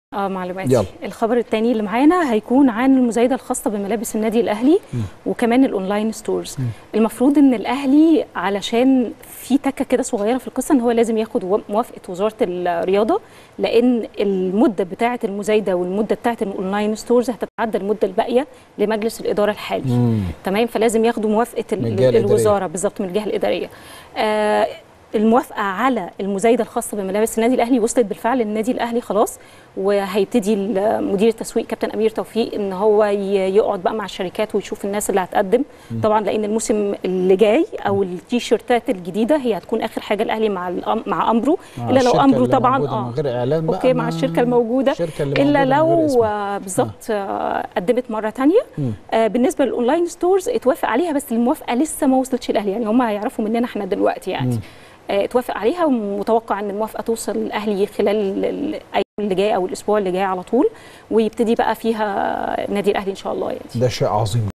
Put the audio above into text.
اه معلوماتي يلا. الخبر الثاني اللي معانا هيكون عن المزايده الخاصه بملابس النادي الاهلي وكمان الاونلاين ستورز المفروض ان الاهلي علشان في تكه كده صغيره في القصه ان هو لازم ياخد و- موافقه وزاره الرياضه لان المده بتاعه المزايده والمده بتاعه الاونلاين ستورز هتتعدى المده الباقيه لمجلس الاداره الحالي تمام فلازم ياخدوا موافقه ال- من الجهة الإدارية. الوزاره بالظبط من الجهه الاداريه آه الموافقه على المزايده الخاصه بملابس النادي الاهلي وصلت بالفعل للنادي الاهلي خلاص وهيبتدي ال- مدير التسويق كابتن امير توفيق ان هو ي- يقعد بقى مع الشركات ويشوف الناس اللي هتقدم طبعا لان الموسم اللي جاي او التيشيرتات الجديده هي هتكون اخر حاجه الاهلي مع الأم- مع امبرو مع الا لو الشركة امبرو اللي طبعا موجودة من غير اعلان بقى اوكي مع الشركه الموجوده الشركة اللي الا موجودة من غير لو اسمها. آه، بالظبط آه، قدمت مره تانية مم. آه، بالنسبه للاونلاين ستورز اتوافق عليها بس الموافقه لسه ما وصلتش الاهلي يعني هم هيعرفوا مننا احنا دلوقتي يعني مم. آه، اتوافق عليها ومتوقع ان الموافقه توصل الاهلي خلال ال- الايام اللي جايه او الاسبوع اللي جاي على طول ويبتدي بقى فيها النادي الاهلي ان شاء الله يعني ده شيء عظيم